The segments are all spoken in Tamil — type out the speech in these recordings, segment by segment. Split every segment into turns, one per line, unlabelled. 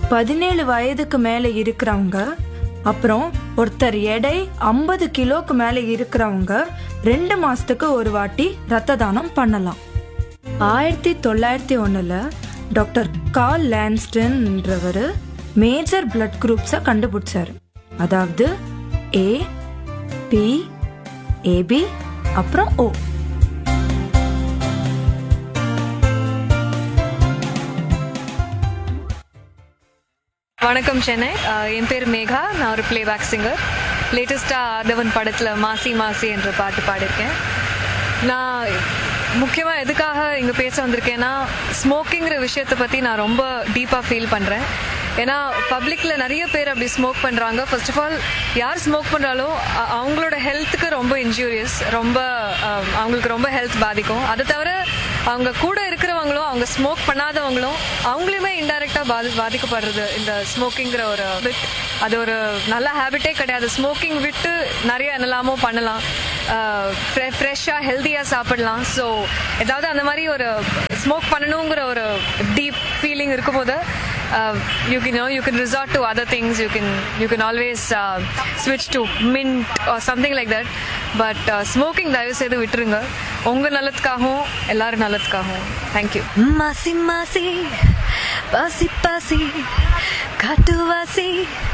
பதினேழு வயதுக்கு மேலே இருக்கிறவங்க அப்புறம் ஒருத்தர் எடை ஐம்பது கிலோக்கு மேலே இருக்கிறவங்க ரெண்டு மாசத்துக்கு ஒரு வாட்டி ரத்த தானம் பண்ணலாம் ஆயிரத்தி தொள்ளாயிரத்தி ஒன்றில் டாக்டர் கால் லான்ஸ்டன்ன்றவர் மேஜர் பிளட் குரூப்ஸை கண்டுபிடிச்சாரு அதாவது ஏ பி ஏபி அப்புறம் ஓ
வணக்கம் சென்னை அஹ் என் பேர் மேகா நான் ஒரு பிளேபேக் சிங்கர் லேட்டஸ்ட்டாக ஆதவன் படத்தில் மாசி மாசி என்ற பாட்டு பாடியிருக்கேன் நான் முக்கியமாக எதுக்காக இங்கே பேச வந்திருக்கேன்னா ஸ்மோக்கிங்கிற விஷயத்தை பற்றி நான் ரொம்ப டீப்பாக ஃபீல் பண்ணுறேன் ஏன்னா பப்ளிக்கில் நிறைய பேர் அப்படி ஸ்மோக் பண்ணுறாங்க ஃபர்ஸ்ட் ஆஃப் ஆல் யார் ஸ்மோக் பண்ணுறாலோ அ- அவங்களோட ஹெல்த்துக்கு ரொம்ப இன்ஜூரியஸ் ரொம்ப அஹ், அவங்களுக்கு ரொம்ப ஹெல்த் பாதிக்கும் அதை தவிர அவங்க கூட இருக்கிறவங்களும் அவங்க ஸ்மோக் பண்ணாதவங்களும் அவங்களையுமே இன்டைரக்டா பாதி பாதிக்கப்படுறது இந்த ஸ்மோக்கிங்கிற ஒரு bit. அது ஒரு நல்ல ஹேபிட்டே கிடையாது ஸ்மோக்கிங் விட்டு நிறைய என்னெல்லாமோ பண்ணலாம் ஃப்ரெஷ்ஷாக ஹெல்த்தியாக சாப்பிடலாம் ஸோ ஏதாவது அந்த மாதிரி ஒரு ஸ்மோக் பண்ணணுங்கிற ஒரு டீப் ஃபீலிங் இருக்கும்போது you can you can resort to other things you can you can always ஸ்விட்ச் to mint something like that but smoking தயவு செய்து விட்டுருங்க உங்க நலத்துக்காகவும் எல்லாரும் நலத்துக்காகவும் தேங்க்யூ மாசி மாசி பாசி பாசி காட்டுவாசி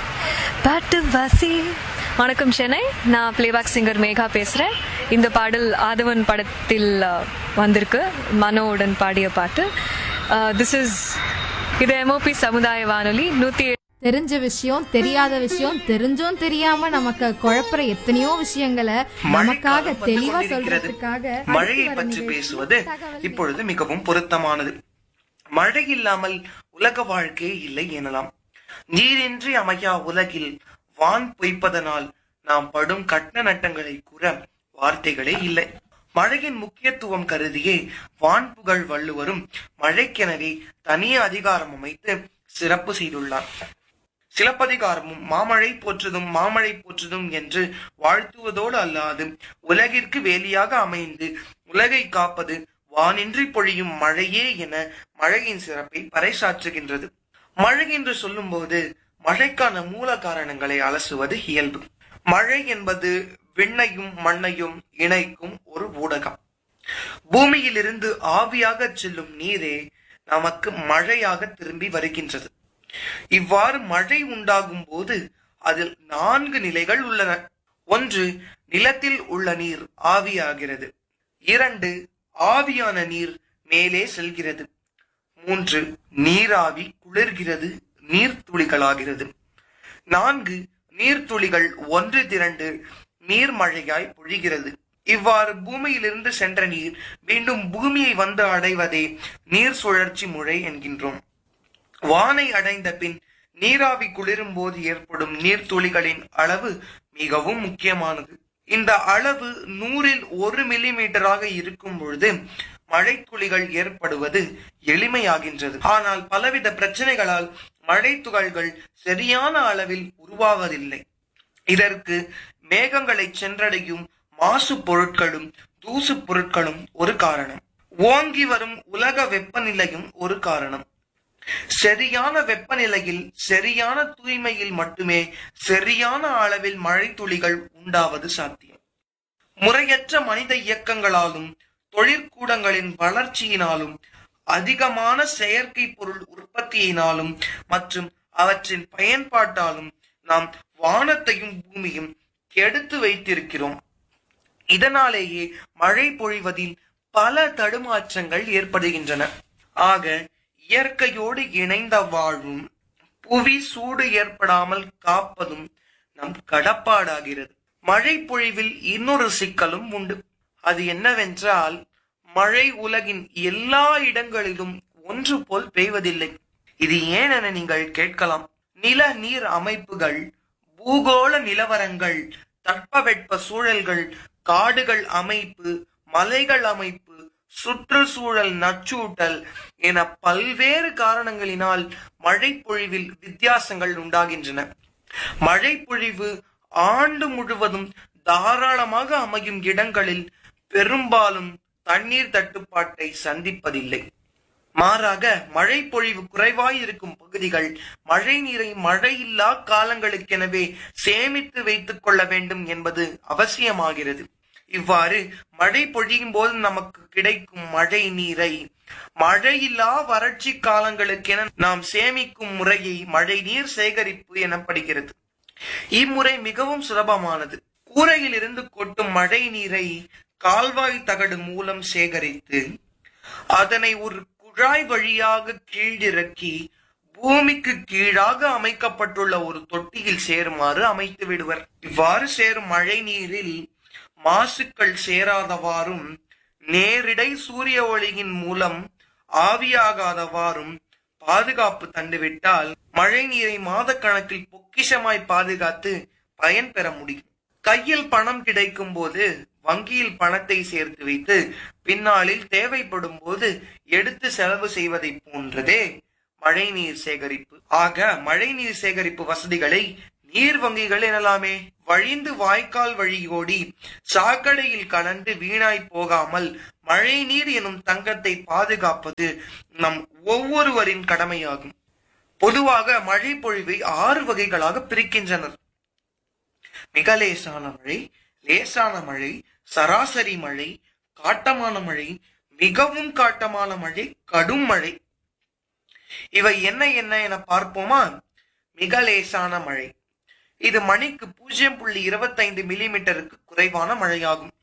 பாட்டுவாசி வணக்கம் சென்னை நான் பிளேபேக் சிங்கர் மேகா பேசுறேன் இந்த பாடல் ஆதவன் படத்தில் அஹ், வந்திருக்கு மனோவுடன் பாடிய பாட்டு திஸ் இஸ் இது எம்ஓபி சமுதாய வானொலி நூத்தி
தெரிஞ்ச விஷயம் தெரியாத விஷயம் தெரிஞ்சும் தெரியாம நமக்கு குழப்புற எத்தனையோ விஷயங்களை நமக்காக
மழைக்காலம் வந்து
தெளிவா
கொண்டிருக்கிறது.
சொல்றதுக்காக
மழையை
அடுத்து வர
பற்றி
நிகழ்ச்சி
பேசுவது
தகவல்
இப்பொழுது மிகவும் பொருத்தமானது மழை இல்லாமல் உலக வாழ்க்கை இல்லை எனலாம் நீரின்றி அமையா உலகில் வான் பொய்ப்பதனால் நாம் படும் கட்ட நட்டங்களை கூற வார்த்தைகளே இல்லை மழையின் முக்கியத்துவம் கருதியே வான் புகழ் வள்ளுவரும் மழைக்கெனவே தனி அதிகாரம் அமைத்து சிறப்பு செய்துள்ளார் சிலப்பதிகாரமும் மாமழை போற்றுதும் மாமழை போற்றுதும் என்று வாழ்த்துவதோடு அல்லாது உலகிற்கு வேலியாக அமைந்து உலகை காப்பது வானின்றி பொழியும் மழையே என மழையின் சிறப்பை பறைசாற்றுகின்றது மழை என்று சொல்லும்போது மழைக்கான மூல காரணங்களை அலசுவது இயல்பு மழை என்பது விண்ணையும் மண்ணையும் இணைக்கும் ஒரு ஊடகம் பூமியிலிருந்து ஆவியாக செல்லும் நீரே நமக்கு மழையாக திரும்பி வருகின்றது இவ்வாறு மழை உண்டாகும் போது அதில் நான்கு நிலைகள் உள்ளன ஒன்று நிலத்தில் உள்ள நீர் ஆவியாகிறது இரண்டு ஆவியான நீர் மேலே செல்கிறது மூன்று நீராவி குளிர்கிறது நீர்த்துளிகளாகிறது நான்கு நீர்த்துளிகள் ஒன்று திரண்டு நீர்மழையாய் பொழிகிறது இவ்வாறு பூமியிலிருந்து சென்ற நீர் மீண்டும் பூமியை வந்து அடைவதே நீர் சுழற்சி முறை என்கின்றோம் வானை அடைந்த பின் நீராவி குளிரும் போது ஏற்படும் நீர்த்துளிகளின் அளவு மிகவும் முக்கியமானது இந்த அளவு நூறில் ஒரு மில்லிமீட்டராக இருக்கும் பொழுது மழைத்துளிகள் ஏற்படுவது எளிமையாகின்றது ஆனால் பலவித பிரச்சனைகளால் மழை துகள்கள் சரியான அளவில் உருவாவதில்லை இதற்கு மேகங்களை சென்றடையும் மாசு பொருட்களும் தூசு பொருட்களும் ஒரு காரணம் ஓங்கி வரும் உலக வெப்பநிலையும் ஒரு காரணம் சரியான வெப்பநிலையில் சரியான தூய்மையில் மட்டுமே சரியான அளவில் மழை துளிகள் உண்டாவது சாத்தியம் முறையற்ற மனித இயக்கங்களாலும் தொழிற்கூடங்களின் வளர்ச்சியினாலும் அதிகமான செயற்கை பொருள் உற்பத்தியினாலும் மற்றும் அவற்றின் பயன்பாட்டாலும் நாம் வானத்தையும் பூமியும் கெடுத்து வைத்திருக்கிறோம் இதனாலேயே மழை பொழிவதில் பல தடுமாற்றங்கள் ஏற்படுகின்றன ஆக இயற்கையோடு இணைந்த வாழ்வும் புவி சூடு ஏற்படாமல் காப்பதும் நம் கடப்பாடாகிறது மழை பொழிவில் இன்னொரு சிக்கலும் உண்டு அது என்னவென்றால் மழை உலகின் எல்லா இடங்களிலும் ஒன்று போல் பெய்வதில்லை இது ஏன் என நீங்கள் கேட்கலாம் நில நீர் அமைப்புகள் பூகோள நிலவரங்கள் தட்பவெட்ப சூழல்கள் காடுகள் அமைப்பு மலைகள் அமைப்பு சுற்றுச்சூழல் நச்சூட்டல் என பல்வேறு காரணங்களினால் மழை பொழிவில் வித்தியாசங்கள் உண்டாகின்றன மழை பொழிவு ஆண்டு முழுவதும் தாராளமாக அமையும் இடங்களில் பெரும்பாலும் தண்ணீர் தட்டுப்பாட்டை சந்திப்பதில்லை மாறாக மழை பொழிவு குறைவாய் இருக்கும் பகுதிகள் மழை நீரை மழையில்லா காலங்களுக்கெனவே சேமித்து வைத்துக் கொள்ள வேண்டும் என்பது அவசியமாகிறது இவ்வாறு மழை பொழியும் போது நமக்கு கிடைக்கும் மழை நீரை மழையில்லா வறட்சி காலங்களுக்கென நாம் சேமிக்கும் முறையை மழை நீர் சேகரிப்பு எனப்படுகிறது இம்முறை மிகவும் சுலபமானது கூரையில் இருந்து கொட்டும் மழை நீரை கால்வாய் தகடு மூலம் சேகரித்து அதனை ஒரு குழாய் வழியாக கீழிறக்கி பூமிக்கு கீழாக அமைக்கப்பட்டுள்ள ஒரு தொட்டியில் சேருமாறு அமைத்து விடுவர் இவ்வாறு சேரும் மழை நீரில் மாசுக்கள் சேராதவாறும் நேரிடை சூரிய ஒளியின் மூலம் ஆவியாகாதவாறும் பாதுகாப்பு தந்துவிட்டால் மழை நீரை மாதக்கணக்கில் பொக்கிஷமாய் பாதுகாத்து பயன் பெற முடியும் கையில் பணம் கிடைக்கும் போது வங்கியில் பணத்தை சேர்த்து வைத்து பின்னாளில் தேவைப்படும் போது எடுத்து செலவு செய்வதை போன்றதே மழைநீர் சேகரிப்பு ஆக மழைநீர் சேகரிப்பு வசதிகளை நீர் வங்கிகள் எனலாமே வழிந்து வாய்க்கால் வழியோடி சாக்கடையில் கலந்து வீணாய் போகாமல் மழை நீர் எனும் தங்கத்தை பாதுகாப்பது நம் ஒவ்வொருவரின் கடமையாகும் பொதுவாக மழை பொழிவை ஆறு வகைகளாக பிரிக்கின்றனர் மிக லேசான மழை லேசான மழை சராசரி மழை காட்டமான மழை மிகவும் காட்டமான மழை கடும் மழை இவை என்ன என்ன என பார்ப்போமா மிக லேசான மழை இது மணிக்கு பூஜ்ஜியம் புள்ளி இருபத்தைந்து மில்லிமீட்டருக்கு குறைவான மழையாகும்